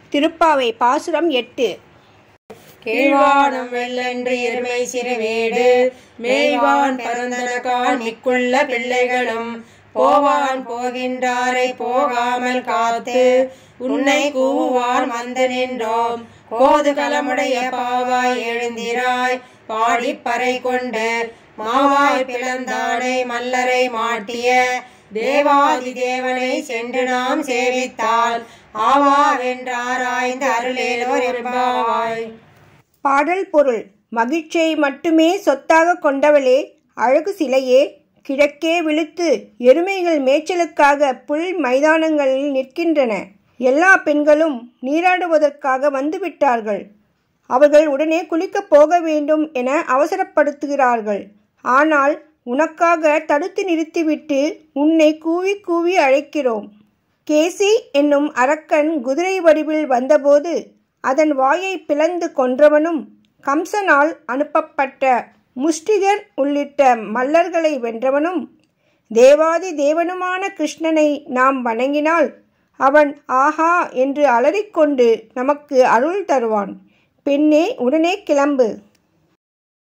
திருப்பாவை பாசுரம் எட்டு கீழ்வானம் வெள்ளென்று இருமை சிறுவேடு மேய்வான் பரந்தனகான் மிக்குள்ள பிள்ளைகளும் போவான் போகின்றாரை போகாமல் காத்து உன்னை கூவுவான் வந்து நின்றோம் கோது கலமுடைய பாவாய் எழுந்திராய் பாடி பறை கொண்டு மாவாய் பிளந்தாடை மல்லரை மாட்டிய தேவாதி தேவனை சென்று நாம் சேவித்தால் ஆவாவென்றாராய்ந்து அருளேலோர் என்பாவாய் பாடல் பொருள் மகிழ்ச்சியை மட்டுமே சொத்தாக கொண்டவளே அழகு சிலையே கிழக்கே விழுத்து எருமைகள் மேய்ச்சலுக்காக புல் மைதானங்களில் நிற்கின்றன எல்லா பெண்களும் நீராடுவதற்காக வந்துவிட்டார்கள் அவர்கள் உடனே குளிக்கப் போக வேண்டும் என அவசரப்படுத்துகிறார்கள் ஆனால் உனக்காக தடுத்து நிறுத்திவிட்டு உன்னை கூவி கூவி அழைக்கிறோம் கேசி என்னும் அரக்கன் குதிரை வடிவில் வந்தபோது அதன் வாயை பிளந்து கொன்றவனும் கம்சனால் அனுப்பப்பட்ட முஷ்டிகர் உள்ளிட்ட மல்லர்களை வென்றவனும் தேவாதி தேவனுமான கிருஷ்ணனை நாம் வணங்கினால் அவன் ஆஹா என்று அலறிக்கொண்டு நமக்கு அருள் தருவான் பெண்ணே உடனே கிளம்பு